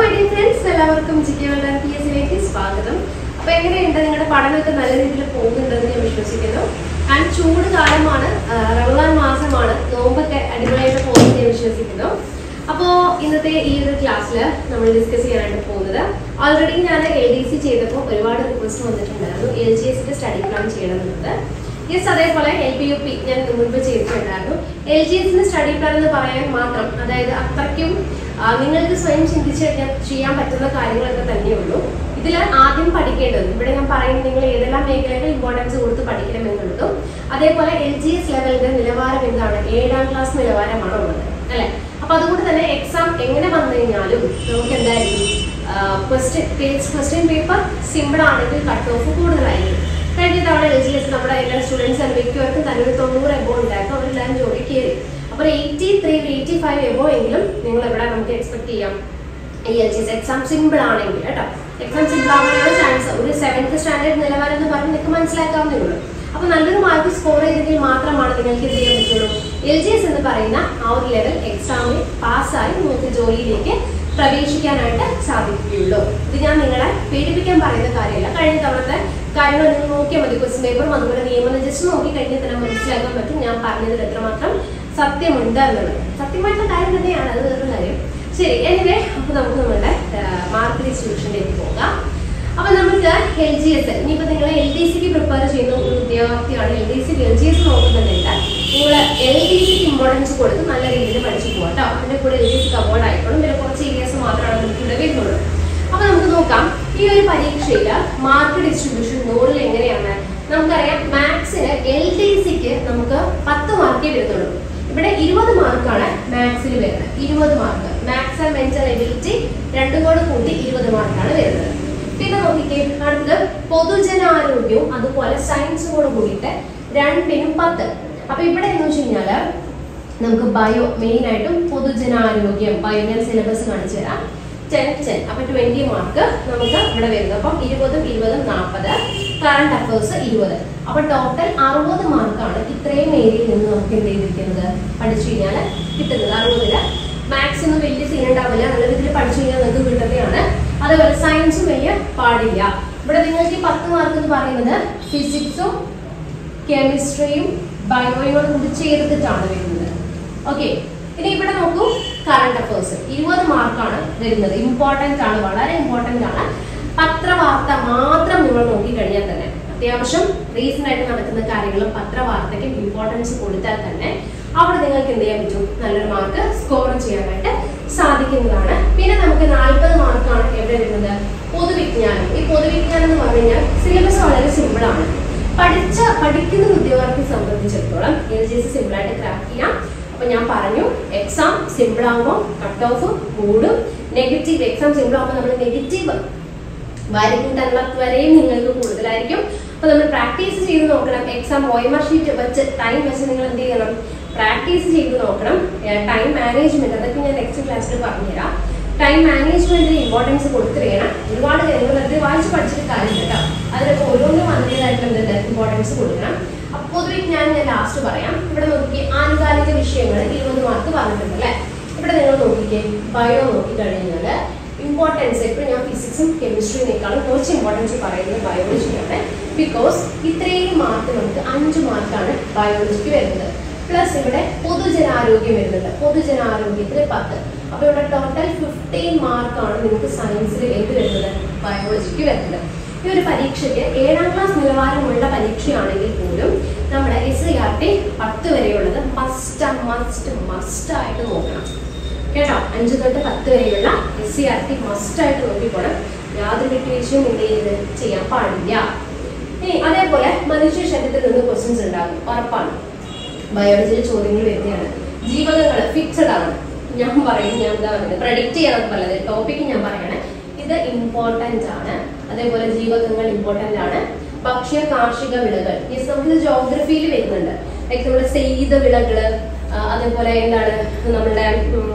my dear friends എല്ലാവർക്കും ജിക്കെ വെള്ളാൻ P S സിയിലേക്ക് സ്വാഗതം അപ്പൊ എങ്ങനെയുണ്ട് നിങ്ങളുടെ പഠനമൊക്കെ നല്ല രീതിയിൽ പോകുന്നുണ്ടെന്ന് ഞാൻ വിശ്വസിക്കുന്നു ആൻഡ് ചൂട് കാലമാണ് ആ, റമദാൻ മാസമാണ് നോമ്പൊക്കെ അടിപൊളിയായിട്ട് പോകുമെന്ന് ഞാൻ വിശ്വസിക്കുന്നു അപ്പോൾ ഇന്നത്തെ ഈ ഒരു ക്ലാസ്സിൽ നമ്മൾ ഡിസ്കസ് ചെയ്യാനായിട്ട് പോകുന്നത് ഓൾറെഡി ഞാൻ എൽ ഡി സി ചെയ്തപ്പോൾ ഒരുപാട് റിക്വസ്റ്റ് വന്നിട്ടുണ്ടായിരുന്നു എൽ ജി എസിന്റെ സ്റ്റഡി പ്ലാൻ ചെയ്യണമെന്നുള്ളത് യെസ് അതേപോലെ എൽ പി യു പി ഞാൻ മുൻപ് ചെയ്തിട്ടുണ്ടായിരുന്നു എൽ ജി എസിന്റെ സ്റ്റഡി പ്ലാൻ എന്ന് പറയാൻ മാത്രം അതായത് അത്രയ്ക്കും ആ, നിങ്ങൾക്ക് സ്വയം ചിന്തിച്ച് കഴിഞ്ഞാൽ ചെയ്യാൻ പറ്റുന്ന കാര്യങ്ങളൊക്കെ തന്നെയുള്ളൂ ഇതിൽ ആദ്യം പഠിക്കേണ്ടത് ഇവിടെ ഞാൻ പറയുന്നത് നിങ്ങൾ ഏതെല്ലാം മേഖലകൾ ഇമ്പോർട്ടൻസ് കൊടുത്ത് പഠിക്കണം എന്നുള്ളതും അതേപോലെ എൽ ജി എസ് ലെവലിന്റെ നിലവാരം എന്താണ് ഏഴാം ക്ലാസ് നിലവാരമാണ് ഉള്ളത് അല്ലെ അപ്പൊ അതുകൊണ്ട് തന്നെ എക്സാം എങ്ങനെ വന്നു കഴിഞ്ഞാലും നമുക്ക് എന്തായിരിക്കും ക്വസ്റ്റ്യൻ ക്വസ്റ്റ്യൻ പേപ്പർ സിമ്പിൾ ആണെങ്കിൽ കട്ട് ഓഫ് കൂടുതലായിരിക്കും കഴിഞ്ഞ തവണ എൽ ജി എസ് നമ്മുടെ എല്ലാ സ്റ്റുഡൻസ് മിക്കവർക്കും തന്നെ ഒരു തൊണ്ണൂറ് എബോ ഉണ്ടായിരുന്നു അവരെല്ലാം ജോലി കയറി അപ്പോൾ eighty three eighty five above എങ്കിലും നിങ്ങൾ എവിടെ നമുക്ക് എക്സ്പെക്ട് ചെയ്യാം ഈ L G S exam simple ആണെങ്കിൽ കേട്ടോ എക്സാം സിമ്പിൾ ആവാനുള്ള ചാൻസ് ഒരു സെവൻത്ത് സ്റ്റാൻഡേർഡ് നിലവാരം എന്ന് പറഞ്ഞ് നിങ്ങൾക്ക് മനസ്സിലാക്കാവുന്നേ ഉള്ളൂ അപ്പൊ നല്ലൊരു മാർക്ക് സ്കോർ ചെയ്തെങ്കിൽ മാത്രമാണ് നിങ്ങൾക്ക് എന്ത് ചെയ്യാൻ പറ്റുള്ളൂ എൽ ജി എസ് എന്ന് പറയുന്ന ആ ഒരു ലെവൽ എക്സാമിൽ പാസ്സായി നിങ്ങൾക്ക് ജോലിയിലേക്ക് പ്രവേശിക്കാനായിട്ട് സാധിക്കുകയുള്ളൂ ഇത് ഞാൻ നിങ്ങളെ പേടിപ്പിക്കാൻ പറയുന്ന കാര്യമല്ല കഴിഞ്ഞ തവണത്തെ കാര്യങ്ങൾ നിങ്ങൾ നോക്കിയാൽ മതി ക്വസ്റ്റ്യൻ പേപ്പറും അതുപോലെ നിയമനം ജസ്റ്റ് നോക്കി കഴിഞ്ഞാൽ തന്നെ മനസ്സിലാക്കാൻ പറ്റും ഞാൻ പറഞ്ഞതിൽ എത്രമാത്രം സത്യമുണ്ട് എന്നുള്ളത് സത്യമായിട്ടുള്ള കാര്യം തന്നെയാണ് അത് വേറൊരു കാര്യം ശരി എനിവേ അപ്പൊ നമുക്ക് നമ്മളുടെ മാർക്ക് ഡിസ്ട്രിബ്യൂഷനിലേക്ക് പോകാം അപ്പൊ നമുക്ക് എൽ ജി എസ് ഇനിയിപ്പോ നിങ്ങൾ എൽ ഡി സിക്ക് പ്രിപ്പയർ ചെയ്യുന്ന ഒരു ഉദ്യോഗാർത്ഥിയാണ് L D C L G S നോക്കുന്നുണ്ടെങ്കിൽ നിങ്ങൾ എൽ ഡി സിക്ക് ഇമ്പോർട്ടൻസ് കൊടുത്ത് നല്ല രീതിയിൽ പഠിച്ചു പോകാം കേട്ടോ അതിന്റെ കൂടെ എൽ ഡി സിക്ക് അവോർഡ് ആയിക്കോളും പിന്നെ കുറച്ച് ഏരിയാസ് മാത്രമാണ് നമുക്ക് ഇവിടെ വരുന്നുള്ളൂ അപ്പൊ നമുക്ക് നോക്കാം ഈ ഒരു പരീക്ഷയിൽ മാർക്ക് ഡിസ്ട്രിബ്യൂഷൻ നൂറിൽ എങ്ങനെയാണ് നമുക്കറിയാം മാത്സിന് എൽ ഡി സിക്ക് നമുക്ക് പത്ത് മാർക്കേ വരുന്നുള്ളൂ ഇവിടെ ഇരുപത് മാർക്കാണ് മാത്സിൽ വരുന്നത് ഇരുപത് mark maths and mental ability രണ്ടും കൂടെ കൂട്ടി ഇരുപത് മാർക്കാണ് വരുന്നത് പിന്നെ നോക്കിക്കേ അടുത്തത് പൊതുജനാരോഗ്യവും അതുപോലെ സയൻസും കൂടെ കൂടിയിട്ട് രണ്ടിനും പത്ത് അപ്പൊ ഇവിടെ എന്ന് വെച്ച് കഴിഞ്ഞാല് നമുക്ക് ബയോ മെയിൻ ആയിട്ടും പൊതുജനാരോഗ്യം ബയോ ഞാൻ സിലബസ് കാണിച്ചു തരാം ടെൻ ടെൻ അപ്പൊ ട്വന്റി മാർക്ക് നമുക്ക് ഇവിടെ വരുന്നത് അപ്പം ഇരുപതും ഇരുപതും നാൽപ്പത് കറണ്ട് അഫേഴ്സ് ഇരുപത് അപ്പൊ ടോട്ടൽ അറുപത് മാർക്കാണ് ഇത്രയും ഏരിയയിൽ നിന്ന് നമുക്ക് എന്ത് ചെയ്തിരിക്കുന്നത് പഠിച്ചു കഴിഞ്ഞാൽ കിട്ടുന്നത് അറുപതില് മാത്സ് ഒന്നും വലിയ സീൻ ഉണ്ടാവില്ല നല്ല രീതിയിൽ പഠിച്ചു കഴിഞ്ഞാൽ നിങ്ങൾക്ക് കിട്ടുന്നതാണ് അതേപോലെ സയൻസും വലിയ പാടില്ല ഇവിടെ നിങ്ങൾക്ക് ഈ പത്ത് മാർക്ക് എന്ന് പറയുന്നത് ഫിസിക്സും കെമിസ്ട്രിയും ബയോയും കൂടി ചേർത്തിട്ടാണ് വരുന്നത് ഓക്കെ ഇനി ഇവിടെ നോക്കൂ കറണ്ട് അഫേഴ്സ് ഇരുപത് മാർക്കാണ് വരുന്നത് ഇമ്പോർട്ടന്റ് ആണ് വളരെ ഇമ്പോർട്ടന്റ് ആണ് പത്രവാർത്ത മാത്രം നിങ്ങൾ നോക്കിക്കഴിഞ്ഞാൽ തന്നെ അത്യാവശ്യം റീസൺ ആയിട്ട് നടക്കുന്ന കാര്യങ്ങളും പത്രവാർത്തയ്ക്ക് ഇമ്പോർട്ടൻസ് കൊടുത്താൽ തന്നെ അവിടെ നിങ്ങൾക്ക് എന്ത് ചെയ്യാൻ പറ്റും നല്ലൊരു മാർക്ക് സ്കോർ ചെയ്യാനായിട്ട് സാധിക്കുന്നതാണ് പിന്നെ നമുക്ക് നാൽപ്പത് മാർക്കാണ് എവിടെ വരുന്നത് പൊതുവിജ്ഞാനം ഈ പൊതുവിജ്ഞാനം എന്ന് പറഞ്ഞു കഴിഞ്ഞാൽ സിലബസ് വളരെ സിമ്പിൾ ആണ് പഠിച്ച പഠിക്കുന്ന ഉദ്യോഗാർത്ഥിയെ സംബന്ധിച്ചിടത്തോളം എൽ ജി എസ് സിമ്പിൾ ആയിട്ട് ക്രാക്ക് ചെയ്യാം അപ്പൊ ഞാൻ പറഞ്ഞു എക്സാം സിമ്പിൾ ആകുമ്പോൾ കട്ട് ഓഫ് കൂടും നെഗറ്റീവ് എക്സാം സിമ്പിൾ ആകുമ്പോൾ നമ്മൾ നെഗറ്റീവ് വരയ്ക്കുന്ന വരെയും നിങ്ങൾക്ക് കൂടുതലായിരിക്കും അപ്പൊ നമ്മൾ പ്രാക്ടീസ് ചെയ്ത് നോക്കണം എക്സാം ഓയമർ ഷീറ്റ് വെച്ച് ടൈം വെച്ച് നിങ്ങൾ എന്ത് ചെയ്യണം പ്രാക്ടീസ് ചെയ്ത് നോക്കണം ടൈം മാനേജ്മെന്റ് അതൊക്കെ ഞാൻ നെക്സ്റ്റ് ക്ലാസ്സിൽ പറഞ്ഞുതരാം ടൈം മാനേജ്മെന്റിന് ഇമ്പോർട്ടൻസ് കൊടുത്തിരിക്കണം ഒരുപാട് കാര്യങ്ങൾ വെറുതെ വായിച്ച് പഠിച്ചിട്ട് കാര്യം കേട്ടോ അതിനൊക്കെ ഓരോന്നും അതിൻ്റെതായിട്ടുള്ള ഇമ്പോർട്ടൻസ് കൊടുക്കണം അപ്പൊ പൊതുവിജ്ഞാനം ഞാൻ ലാസ്റ്റ് പറയാം ഇവിടെ നോക്കിക്കേ ആനുകാലിക വിഷയങ്ങൾ ഇരുപത് മാർക്ക് പറഞ്ഞിട്ടുണ്ട് അല്ലേ ഇവിടെ നിങ്ങൾ നോക്കിക്കേ ബയോ നോക്കിക്കഴിഞ്ഞാൽ ഇമ്പോർട്ടൻസ് എപ്പോഴും ഞാൻ ഫിസിക്സും കെമിസ്ട്രിനേക്കാളും കുറച്ച് ഇമ്പോർട്ടൻസ് പറയുന്നത് ബയോളജിയാണ് ബിക്കോസ് ഇത്രയും മാർക്ക് നമുക്ക് അഞ്ച് മാർക്കാണ് ബയോളജിക്ക് വരുന്നത് പ്ലസ് ഇവിടെ പൊതുജനാരോഗ്യം വരുന്നുണ്ട് പൊതുജനാരോഗ്യത്തിൽ പത്ത് അപ്പൊ ഇവിടെ ടോട്ടൽ ഫിഫ്റ്റീൻ മാർക്കാണ് നിങ്ങൾക്ക് സയൻസിൽ എന്ത് വരുന്നത് ബയോളജിക്ക് വരുന്നത് ഈ ഒരു പരീക്ഷയ്ക്ക് ഏഴാം ക്ലാസ് നിലവാരമുള്ള പരീക്ഷയാണെങ്കിൽ പോലും നമ്മുടെ എസ് സി ആർ ടി പത്ത് വരെയുള്ളത് മസ്റ്റ് മസ്റ്റ് മസ്റ്റ് ആയിട്ട് നോക്കണം കേട്ടോ അഞ്ച് തൊട്ട് പത്ത് വരെയുള്ള S C R T must ആയിട്ട് നോക്കിക്കോണം യാതൊരു വിട്ടുവീഴ്ചയും എന്ത് ചെയ്ത് ചെയ്യാൻ പാടില്ല ഇനി അതേപോലെ മനുഷ്യ ശരീരത്തിൽ നിന്ന് ക്വസ്റ്റ്യൻസ് ഉണ്ടാകും ഉറപ്പാണ് ബയോളജിയിൽ ചോദ്യങ്ങൾ വരുന്നതാണ് ജീവകങ്ങൾ ഫിക്സഡ് ആണ് ഞാൻ പറയും ഞാൻ എന്താ പറയുന്നത് പ്രഡിക്റ്റ് ചെയ്യാൻ പറയുന്നത് ടോപ്പിക്ക് ഞാൻ പറയണേ ഇത് ഇമ്പോർട്ടന്റ് ആണ് അതേപോലെ ജീവകങ്ങൾ ഇമ്പോർട്ടന്റ് ആണ് ഭക്ഷ്യ കാർഷിക വിളകൾ യെസ് നമുക്ക് ജോഗ്രഫിയിൽ വരുന്നുണ്ട് ലൈക്ക് നമ്മുടെ ചെയ്ത വിളകള് ആ, അതേപോലെ എന്താണ് നമ്മുടെ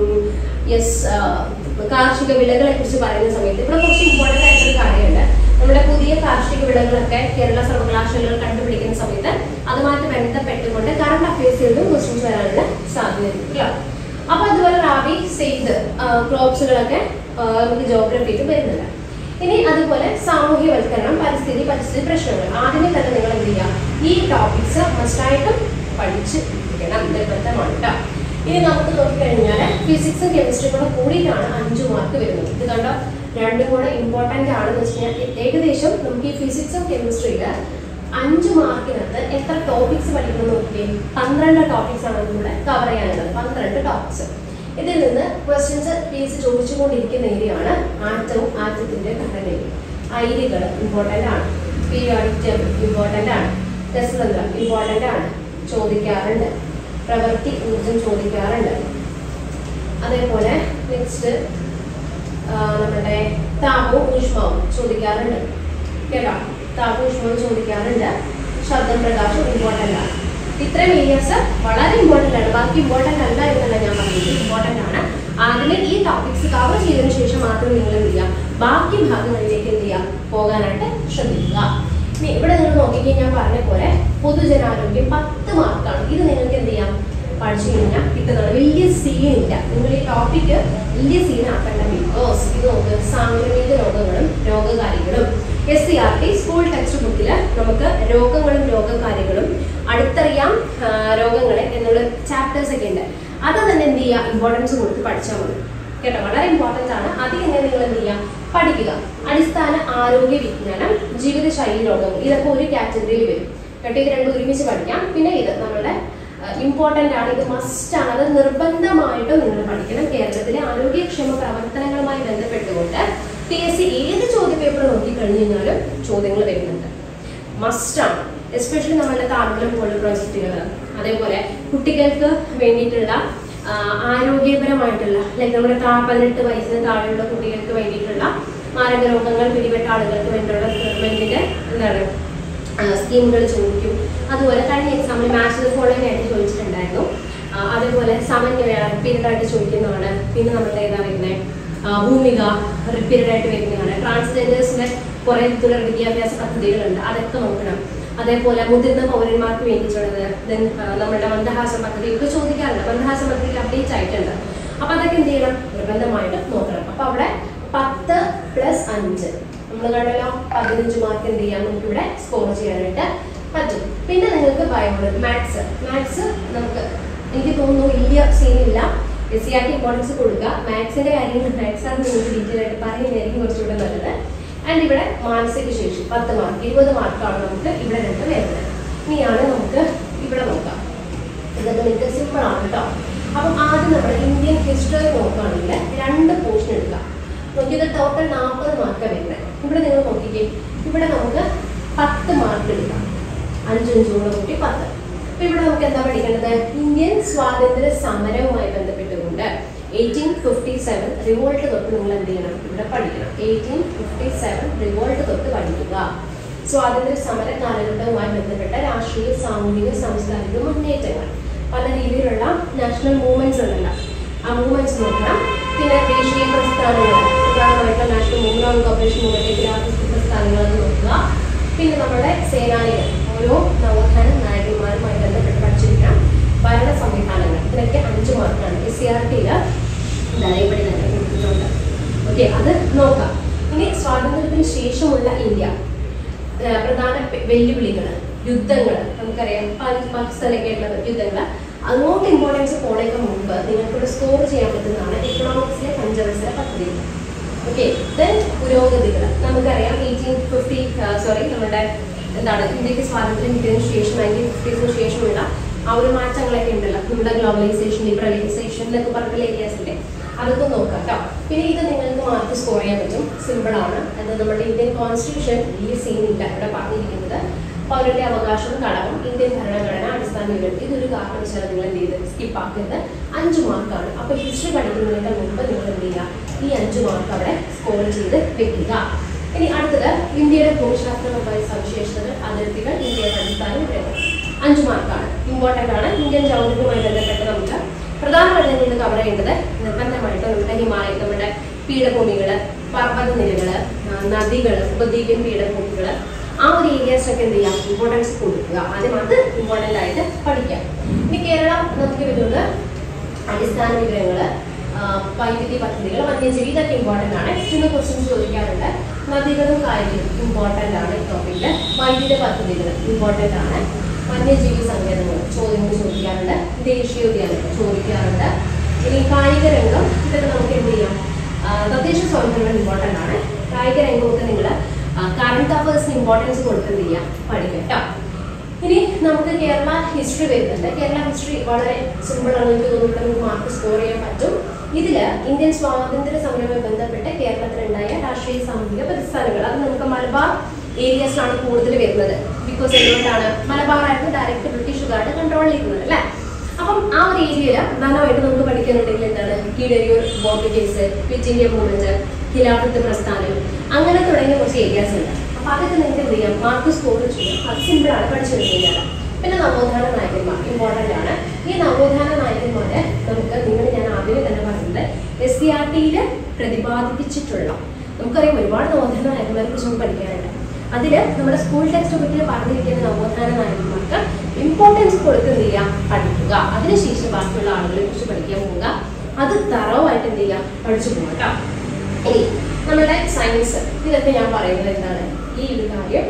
യെസ് കാർഷിക വിളകളെ കുറിച്ച് പറയുന്ന സമയത്ത് ഇവിടെ കുറച്ച് ഇമ്പോർട്ടന്റ് ആയിട്ടൊരു കാര്യമുണ്ട് നമ്മുടെ പുതിയ കാർഷിക വിളകളൊക്കെ കേരള സർവകലാശാലകൾ കണ്ടുപിടിക്കുന്ന സമയത്ത് അതുമായിട്ട് ബന്ധപ്പെട്ടുകൊണ്ട് കറണ്ട് അഫയേഴ്സിൽ നിന്നും ക്വസ്റ്റ്യൻസ് വരാനുള്ള സാധ്യതയുണ്ട് അപ്പൊ അതുപോലെ റാബി സെയ്ത് ക്രോപ്സുകളൊക്കെ ആ, നമുക്ക് ജോഗ്രഫിക്ക് വരുന്നില്ല ഇനി അതുപോലെ സാമൂഹ്യവൽക്കരണം പരിസ്ഥിതി പരിസ്ഥിതി പ്രശ്നങ്ങൾ ആദ്യമേ തന്നെ നിങ്ങൾ എന്ത് ചെയ്യുക ഈ ടോപ്പിക്സ് മസ്റ്റായിട്ടും പഠിച്ച് ഇരിക്കണം നിർബന്ധമാണ് കേട്ടോ ഇനി നമുക്ക് നോക്കിക്കഴിഞ്ഞാൽ ഫിസിക്സും കെമിസ്ട്രിയും കൂടെ കൂടിയിട്ടാണ് അഞ്ച് മാർക്ക് വരുന്നത് ഇത് കണ്ടോ രണ്ടും കൂടെ ഇമ്പോർട്ടന്റ് ആണെന്ന് വെച്ച് കഴിഞ്ഞാൽ ഏകദേശം നമുക്ക് ഈ ഫിസിക്സും കെമിസ്ട്രിയിൽ അഞ്ച് മാർക്കിനകത്ത് എത്ര ടോപ്പിക്സ് പഠിക്കണം നോക്കിയേ പന്ത്രണ്ട് ടോപ്പിക്സ് ആണ് നമ്മുടെ കവർ ചെയ്യാനുള്ളത് പന്ത്രണ്ട് ടോപ്പിക്സ് ഇതിൽ നിന്ന് ക്വസ്റ്റ്യൻസ് പി എസ് ചോദിച്ചുകൊണ്ടിരിക്കുന്ന ഏരിയയാണ് ആറ്റവും ആറ്റത്തിന്റെ ഘടനയും ഐരികൾ ഇമ്പോർട്ടന്റ് ആണ് പീരിയോഡിക് ടേബിൾ ഇമ്പോർട്ടന്റ് ആണ് രസതന്ത്രം ഇമ്പോർട്ടന്റ് ആണ് ചോദിക്കാറുണ്ട് പ്രവൃത്തി ഊർജം ചോദിക്കാറുണ്ട് അതേപോലെ നെക്സ്റ്റ് നമ്മുടെ താപവും ഊഷ്മാവും ചോദിക്കാറുണ്ട് കേട്ടോ താപവും ഊഷ്മാവും ചോദിക്കാറുണ്ട് ശബ്ദം പ്രകാശം ഇമ്പോർട്ടൻ്റ് ആണ് ഇത്രയും ഏരിയാസ് വളരെ ഇമ്പോർട്ടൻ്റ് ആണ് ബാക്കി ഇമ്പോർട്ടൻ്റ് അല്ല എന്നല്ല ഞാൻ പറഞ്ഞത് ഇമ്പോർട്ടൻ്റ് ആണ് ആദ്യമേ ഈ ടോപ്പിക്സ് കവർ ചെയ്തതിനു ശേഷം മാത്രം നിങ്ങൾ എന്ത് ചെയ്യുക ബാക്കി ഭാഗങ്ങളിലേക്ക് എന്ത് ചെയ്യുക പോകാനായിട്ട് ശ്രദ്ധിക്കുക ഇനി ഇവിടെ നിങ്ങൾ നോക്കിക്കഴിഞ്ഞാൽ ഞാൻ പറഞ്ഞ പോലെ പൊതുജനാരോഗ്യം പത്ത് മാർക്കാണ് ഇത് നിങ്ങൾക്ക് എന്ത് ചെയ്യാം പഠിച്ചു കഴിഞ്ഞാൽ കിട്ടുന്നതാണ് വലിയ സീൻ ഇല്ല നിങ്ങൾ ഈ ടോപ്പിക്ക് വലിയ സീൻ ആക്കണ്ട ബിക്കോസ് ഇത് നോക്ക് സാംക്രമിക രോഗങ്ങളും രോഗകാരികളും S C R T school text ബുക്കിൽ നമുക്ക് രോഗങ്ങളും രോഗകാരികളും അടുത്തറിയാം ആ, രോഗങ്ങളെ എന്നുള്ള ചാപ്റ്റേഴ്സ് ഒക്കെ ഉണ്ട് അത് തന്നെ എന്ത് ചെയ്യുക ഇമ്പോർട്ടൻസ് കൊടുത്ത് പഠിച്ചാൽ മതി കേട്ടോ വളരെ ഇമ്പോർട്ടൻ്റ് ആണ് അത് തന്നെ നിങ്ങൾ എന്ത് ചെയ്യുക പഠിക്കുക അടിസ്ഥാന ആരോഗ്യ വിജ്ഞാനം ജീവിതശൈലി രോഗങ്ങൾ ഇതൊക്കെ ഒരു കാറ്റഗറിയിൽ വരും കേട്ടോ ഇത് രണ്ടും ഒരുമിച്ച് പഠിക്കാം പിന്നെ ഇത് നമ്മളുടെ ഇമ്പോർട്ടൻ്റ് ആണ് ഇത് മസ്റ്റ് ആണ് അത് നിർബന്ധമായിട്ടും നിങ്ങൾ പഠിക്കണം കേരളത്തിലെ ആരോഗ്യക്ഷേമ പ്രവർത്തനങ്ങളുമായി ബന്ധപ്പെട്ടുകൊണ്ട് പി എസ് സി ഏത് ചോദ്യ പേപ്പർ നോക്കി കഴിഞ്ഞു കഴിഞ്ഞാലും ചോദ്യങ്ങൾ വരുന്നുണ്ട് മസ്റ്റാണ് എസ്പെഷ്യലി നമ്മളുടെ താങ്കളും പോലുള്ള പ്രോജക്റ്റുകൾ അതേപോലെ കുട്ടികൾക്ക് വേണ്ടിയിട്ടുള്ള ആ, ആരോഗ്യപരമായിട്ടുള്ള ലൈക്ക് നമ്മുടെ താ പതിനെട്ട് വയസ്സിന് താഴെയുള്ള കുട്ടികൾക്ക് വേണ്ടിയിട്ടുള്ള മാരക രോഗങ്ങൾ പിടിപെട്ട ആളുകൾക്ക് വേണ്ടിയുള്ള ഗവൺമെന്റിന്റെ എന്താണ് സ്കീമുകൾ ചോദിക്കും അതുപോലെ കഴിഞ്ഞ എക്സാമിൽ മാത്സ് ഫോളോയിങ് ആയിട്ട് ചോദിച്ചിട്ടുണ്ടായിരുന്നു ആ, അതേപോലെ സമന്വയ റിപ്പീറ്റഡ് ആയിട്ട് ചോദിക്കുന്നതാണ് പിന്നെ നമ്മുടെ ഏതാ വരുന്നത് ഭൂമിക റിപ്പീറ്റഡ് ആയിട്ട് വരുന്നതാണ് ട്രാൻസ്ജെൻഡേഴ്സിന്റെ കുറെ തുടർ വിദ്യാഭ്യാസ പദ്ധതികളുണ്ട് അതൊക്കെ നോക്കണം അതേപോലെ മുതിർന്ന പൗരന്മാർക്ക് വേണ്ടിയിട്ടുള്ളത് then, ആ, നമ്മുടെ മന്ദഹാസം പദ്ധതി ഒക്കെ ചോദിക്കാറുണ്ട് മന്ദഹാസം പദ്ധതിക്ക് അപ്ഡേറ്റ് ആയിട്ടുണ്ട് അപ്പൊ അതൊക്കെ എന്ത് ചെയ്യണം നിർബന്ധമായിട്ട് നോക്കണം അപ്പൊ അവിടെ പത്ത് പ്ലസ് അഞ്ച് നമ്മൾ കണ്ടല്ലോ പതിനഞ്ച് മാർക്ക് എന്ത് ചെയ്യാം നമുക്ക് ഇവിടെ സ്കോർ ചെയ്യാനായിട്ട് പറ്റും പിന്നെ നിങ്ങൾക്ക് ബയോളജി മാത്സ് മാത്സ് നമുക്ക് എനിക്ക് തോന്നുന്നു വലിയ സീനില്ല S C R T importance കൊടുക്കുക മാത്സിന്റെ കാര്യങ്ങൾ മാത്സ് ആണ് നിങ്ങൾക്ക് ഡീറ്റെയിൽ ആയിട്ട് പറയുന്നതായിരിക്കും കുറച്ചുകൂടെ നല്ലത് ആൻഡ് ഇവിടെ മാനസിക ശേഷി പത്ത് മാർക്ക് ഇരുപത് മാർക്കാണ് നമുക്ക് ഇവിടെ രണ്ട് വരുന്നത് ഇനിയാണ് നമുക്ക് ഇവിടെ നോക്കാം ഇതൊക്കെ നിങ്ങൾക്ക് സിമ്പിൾ ആണ് കേട്ടോ അപ്പം ആദ്യം നമ്മുടെ ഇന്ത്യൻ ഹിസ്റ്ററി നോക്കുകയാണെങ്കിൽ രണ്ട് പോർഷൻ എടുക്കാം നോക്കിയത് ടോട്ടൽ നാൽപ്പത് മാർക്ക് വരുന്നത് ഇവിടെ നിങ്ങൾ നോക്കിക്കേ ഇവിടെ നമുക്ക് പത്ത് മാർക്ക് എടുക്കാം അഞ്ചഞ്ചും കൂടെ കൂട്ടി പത്ത് അപ്പൊ ഇവിടെ നമുക്ക് എന്താ പഠിക്കേണ്ടത് ഇന്ത്യൻ സ്വാതന്ത്ര്യ സമരവുമായി ബന്ധപ്പെട്ടുകൊണ്ട് എയ്റ്റീൻ ഫിഫ്റ്റി സെവൻ റിവോൾട്ട് തൊട്ട് നിങ്ങൾ എന്ത് ചെയ്യണം ഇവിടെ പഠിക്കണം എയ്റ്റീൻ ഫിഫ്റ്റി സെവൻ റിവോൾട്ട് തൊട്ട് പഠിക്കുക സ്വാതന്ത്ര്യ സമര കാലഘട്ടവുമായി ബന്ധപ്പെട്ട രാഷ്ട്രീയ സാമൂഹിക സാംസ്കാരിക മുന്നേറ്റങ്ങൾ പല രീതിയിലുള്ള നാഷണൽ മൂവ്മെന്റ്സ് ഉണ്ടല്ലോ ആ മൂവ്മെന്റ്സ് നോക്കണം പിന്നെ ദേശീയ പ്രസ്ഥാനങ്ങൾ പ്രധാനമായിട്ടും national movement on cooperation movement പ്രസ്ഥാനങ്ങൾ അത് നോക്കുക പിന്നെ നമ്മുടെ സേനാനികൾ ഓരോ നവോത്ഥാന നായകന്മാരുമായി ബന്ധപ്പെട്ട് പഠിച്ചിരിക്കണം ഭരണ സംവിധാനങ്ങൾ ഇതിനൊക്കെ അഞ്ച് മാർക്കാണ് എസ് സി ആർ ടിയിൽ ധനയപ്പടി തന്നെ കൊടുത്തിട്ടുണ്ട് ഓക്കെ അത് നോക്കാം ഇനി സ്വാതന്ത്ര്യത്തിന് ശേഷമുള്ള ഇന്ത്യ ഏഹ് പ്രധാന വെല്ലുവിളികൾ യുദ്ധങ്ങൾ നമുക്കറിയാം പാകി- പാകിസ്ഥാനൊക്കെ ഉള്ള യുദ്ധങ്ങൾ അങ്ങോട്ട് ഇമ്പോർട്ടൻസ് പോണേക്ക് മുമ്പ് നിങ്ങൾക്കിവിടെ സ്കോർ ചെയ്യാൻ പറ്റുന്നതാണ് എക്കണോമിക്സിലെ പഞ്ചവത്സര പദ്ധതി ഓക്കെ ദെൻ പുരോഗതികൾ നമുക്കറിയാം എയ്റ്റീൻ ഫിഫ്റ്റി സോറി നമ്മുടെ എന്താണ് ഇന്ത്യക്ക് സ്വാതന്ത്ര്യം കിട്ടിയതിനു ശേഷം നയൻറ്റീൻ ഫിഫ്റ്റീസിന് ശേഷമുള്ള ആ ഒരു മാറ്റങ്ങളൊക്കെ ഉണ്ടല്ലോ നമ്മുടെ ഗ്ലോബലൈസേഷൻ ലിബറലൈസേഷൻ എന്നൊക്കെ പറഞ്ഞിട്ടുള്ള ഏരിയാസിന്റെ അതൊക്കെ നോക്കാം കേട്ടോ പിന്നെ ഇത് നിങ്ങൾക്ക് മാർക്ക് സ്കോർ ചെയ്യാൻ പറ്റും സിമ്പിൾ ആണ് അത് നമ്മുടെ ഇന്ത്യൻ കോൺസ്റ്റിറ്റ്യൂഷൻ ഈ സീൻ ഇല്ല ഇവിടെ പറഞ്ഞിരിക്കുന്നത് പൗരന്റെ അവകാശവും കടവും ഇന്ത്യൻ ഭരണഘടന അടിസ്ഥാന വിവരം ഇതൊരു കാരണവശാൽ നിങ്ങൾ എന്ത് ചെയ്ത് സ്കിപ്പ് ആക്കരുത് അഞ്ച് മാർക്കാണ് അപ്പൊ ഹിസ്റ്ററി പഠിക്കുന്നതിനേക്കാൾ മുമ്പ് നിങ്ങൾ എന്ത് ചെയ്യുക ഈ അഞ്ച് മാർക്ക് അവിടെ സ്കോർ ചെയ്ത് വെക്കുക ഇനി അടുത്തത് ഇന്ത്യയുടെ ഭൂമിശാസ്ത്രപരമായ സവിശേഷതകൾ അതിർത്തികൾ ഇന്ത്യയുടെ അടിസ്ഥാന വിവരങ്ങൾ അഞ്ച് മാർക്കാണ് ഇമ്പോർട്ടൻ്റ് ആണ് ഇന്ത്യൻ ജൗഹര്യവുമായി ബന്ധപ്പെട്ട് നമുക്ക് പ്രധാനമായിട്ടും നിങ്ങൾ കവർ ചെയ്യേണ്ടത് നിർബന്ധമായിട്ട് നമ്മുടെ ഹിമാലയ നമ്മുടെ പീഠഭൂമികള് പർവ്വതനിരകള് ആ, നദികള് ഉപദ്വീപ്യൻ പീഠഭൂമികള് ആ ഒരു ഏരിയാസ് ഒക്കെ എന്ത് ചെയ്യാം ഇമ്പോർട്ടൻസ് കൊടുക്കുക ആദ്യം അത് ഇമ്പോർട്ടൻ്റ് ആയിട്ട് പഠിക്കാം ഇനി കേരളം നമുക്ക് വരുന്നത് അടിസ്ഥാന വിവരങ്ങള് ആ, വൈദ്യുതി പദ്ധതികൾ വന്യജീവി ഇതൊക്കെ ഇമ്പോർട്ടൻ്റ് ആണ് ഇന്ന് ക്വസ്റ്റ്യൻ ചോദിക്കാറുണ്ട് നദികളും കായലും ഇമ്പോർട്ടൻ്റ് ആണ് ഈ ടോപ്പിക്കിൽ വൈദ്യുത പദ്ധതികൾ ഇമ്പോർട്ടൻ്റ് ആണ് വന്യജീവി സങ്കേതങ്ങൾ ചോദ്യങ്ങൾ ചോദിക്കാറുണ്ട് ദേശീയോദ്യാനം ചോദിക്കാറുണ്ട് ഇനി കായിക രംഗം ഇതൊക്കെ നമുക്ക് എന്ത് ചെയ്യാം ആ, തദ്ദേശ സ്വയംഭരണം ഇമ്പോർട്ടൻ്റ് ആണ് കായിക രംഗമൊക്കെ നിങ്ങൾ കറണ്ട് അഫേഴ്സിന് ഇമ്പോർട്ടൻസ് കൊടുക്കുന്നത് ചെയ്യാം പഠിക്കാം കേട്ടോ ഇനി നമുക്ക് കേരള ഹിസ്റ്ററി വരുന്നുണ്ട് കേരള ഹിസ്റ്ററി വളരെ സിമ്പിൾ ആണ് എനിക്ക് തോന്നുന്നു ഇവിടെ നമുക്ക് മാർക്ക് സ്കോർ ചെയ്യാൻ പറ്റും ഇതില് ഇന്ത്യൻ സ്വാതന്ത്ര്യ സമരവുമായി ബന്ധപ്പെട്ട് കേരളത്തിലുണ്ടായ രാഷ്ട്രീയ സാമൂഹിക പ്രതിസ്ഥാനങ്ങൾ അത് നമുക്ക് മലബാർ ഏരിയസിലാണ് കൂടുതൽ വരുന്നത് ബിക്കോസ് എന്തുകൊണ്ടാണ് മലബാർ ആയിരുന്നു ഡയറക്റ്റ് ബ്രിട്ടീഷുകാരുടെ കൺട്രോളിലിരിക്കുന്നത് അല്ലേ അപ്പം ആ ഒരു ഏരിയയിൽ പ്രധാനമായിട്ട് നമുക്ക് പഠിക്കാനുണ്ടെങ്കിൽ എന്താണ് Keezhariyur Bombay case quit India movement Khilafat പ്രസ്ഥാനം അങ്ങനെ തുടങ്ങിയ കുറച്ച് ഏരിയാസ് ഉണ്ട് അപ്പൊ അതൊക്കെ നിങ്ങൾക്ക് എന്ത് ചെയ്യാം മാർക്ക് സ്കോർ ചെയ്യാം അത് സിമ്പിൾ ആണ് പഠിച്ചു കഴിഞ്ഞാൽ പിന്നെ നവോത്ഥാന നായകന്മാർ ഇമ്പോർട്ടന്റ് ആണ് ഈ നവോത്ഥാന നായകന്മാര് നമുക്ക് നിങ്ങൾ ഞാൻ ആദ്യമേ തന്നെ പറഞ്ഞത് എസ് സി ആർ ടിയിൽ പ്രതിപാദിപ്പിച്ചിട്ടുള്ള നമുക്കറിയാം ഒരുപാട് നവോത്ഥാന നായകന്മാരെ കുറിച്ച് നമുക്ക് പഠിക്കാനുണ്ട് അതില് നമ്മുടെ സ്കൂൾ ടെക്സ്റ്റ് ബുക്കിൽ പറഞ്ഞിരിക്കുന്ന നവോത്ഥാന നായകന്മാർക്ക് ഇമ്പോർട്ടൻസ് കൊടുത്ത് എന്ത് ചെയ്യുക പഠിക്കുക അതിനുശേഷം ബാക്കിയുള്ള ആളുകളെ കുറിച്ച് പഠിക്കാൻ പോവുക അത് തറവായിട്ട് എന്ത് ചെയ്യുക പഠിച്ചു പോവുക കേട്ടോ ഇനി നമ്മുടെ സയൻസ് ഇതൊക്കെ ഞാൻ പറയുന്നത് എന്താണ് ഈ ഒരു കാര്യം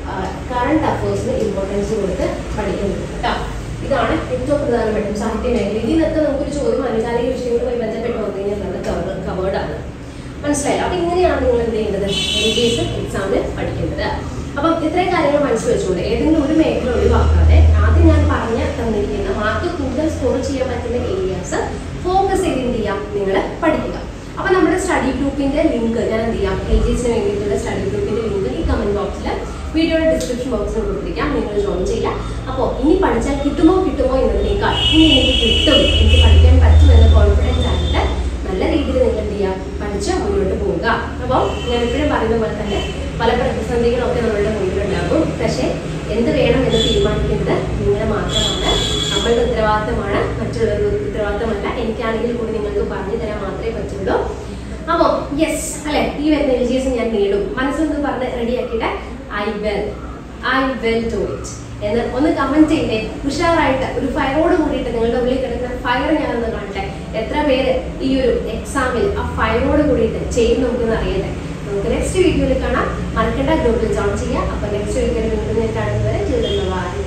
കറണ്ട് അഫേഴ്സിന് ഇമ്പോർട്ടൻസ് കൊടുത്ത് പഠിക്കുന്നത് കേട്ടോ ഇതാണ് ഏറ്റവും പ്രധാനപ്പെട്ട സാഹിത്യ മേഖല ഇതിനൊക്കെ നമുക്കൊരു ചോദ്യം അനുകാലിക വിഷയങ്ങളുമായി ബന്ധപ്പെട്ട് വന്നു കഴിഞ്ഞാൽ അത് കവർ കവേർഡ് ആണ് മനസ്സിലായില്ല അപ്പൊ ഇങ്ങനെയാണ് നിങ്ങൾ എന്ത് ചെയ്യേണ്ടത് എൽ ഡി എസ് എക്സാമിന് പഠിക്കേണ്ടത് അപ്പം ഇത്രയും കാര്യങ്ങൾ മനസ്സിൽ വെച്ചുകൊണ്ട് ഏതെങ്കിലും ഒരു മേഖല ഒഴിവാക്കാതെ ആദ്യം ഞാൻ പറഞ്ഞ തന്നിരിക്കുന്ന മാർക്ക് കൂടുതൽ സ്കോർ ചെയ്യാൻ പറ്റുന്ന ഏരിയാസ് ഫോക്കസ് ചെയ്ത് എന്ത് ചെയ്യാം നിങ്ങൾ പഠിക്കുക അപ്പൊ നമ്മുടെ സ്റ്റഡി ഗ്രൂപ്പിന്റെ ലിങ്ക് ഞാൻ എന്ത് ചെയ്യാം എൽ ജി എസിന് വേണ്ടിയിട്ടുള്ള സ്റ്റഡി ഗ്രൂപ്പിന്റെ ലിങ്ക് ഈ കമന്റ് ബോക്സിൽ വീഡിയോയുടെ ഡിസ്ക്രിപ്ഷൻ ബോക്സിൽ കൊടുത്തിരിക്കാം നിങ്ങൾ ജോയിൻ ചെയ്യാം അപ്പോൾ ഇനി പഠിച്ചാൽ കിട്ടുമോ കിട്ടുമോ എന്നതിനേക്കാൾ ഇനി എനിക്ക് കിട്ടും എനിക്ക് പഠിക്കാൻ പറ്റും എന്ന കോൺഫിഡൻസ് ആയിട്ട് നല്ല രീതിയിൽ നിങ്ങൾ എന്ത് ചെയ്യാം പഠിച്ച് മുന്നോട്ട് പോവുക അപ്പോൾ ഞാൻ എപ്പോഴും പറയുന്ന പോലെ തന്നെ പല പ്രതിസന്ധികളൊക്കെ നമ്മളുടെ മുന്നിലുണ്ടാകും പക്ഷേ എന്ത് വേണം എന്ന് തീരുമാനിക്കുന്നത് നിങ്ങൾ മാത്രമാണ് നമ്മളുടെ ഉത്തരവാദിത്തമാണ് മറ്റുള്ളവരുടെ ഉത്തരവാദിത്തമല്ല എനിക്കാണെങ്കിൽ കൂടി നിങ്ങൾക്ക് പറഞ്ഞു തരാൻ മാത്രമേ പറ്റുള്ളൂ അപ്പോൾ യെസ് അല്ലെ ഈ വരുന്ന എൽ ജി എസ് ഞാൻ നേടും മനസ്സൊന്ന് പറഞ്ഞ് റെഡിയാക്കിയിട്ട് I will I will do it എന്ന് ഒന്ന് കമന്റ് ചെയ്തേ ഉഷാറായിട്ട് ഒരു ഫയറോട് കൂടിയിട്ട് നിങ്ങളുടെ ഉള്ളിൽ കിടക്കുന്ന ഫയർ ഞാനൊന്ന് കാണട്ടെ എത്ര പേര് ഈ ഒരു എക്സാമിൽ ആ ഫയറോട് കൂടിയിട്ട് ചെയ്യും നമുക്കൊന്ന് അറിയട്ടെ നമുക്ക് നെക്സ്റ്റ് വീഡിയോയിൽ കാണാം മറക്കേണ്ട ഗ്രൂപ്പിൽ ജോയിൻ ചെയ്യാം അപ്പൊ നെക്സ്റ്റ് വീഡിയോയിൽ വീണ്ടും ഞാൻ കാണുന്നവരെ ജീവിതം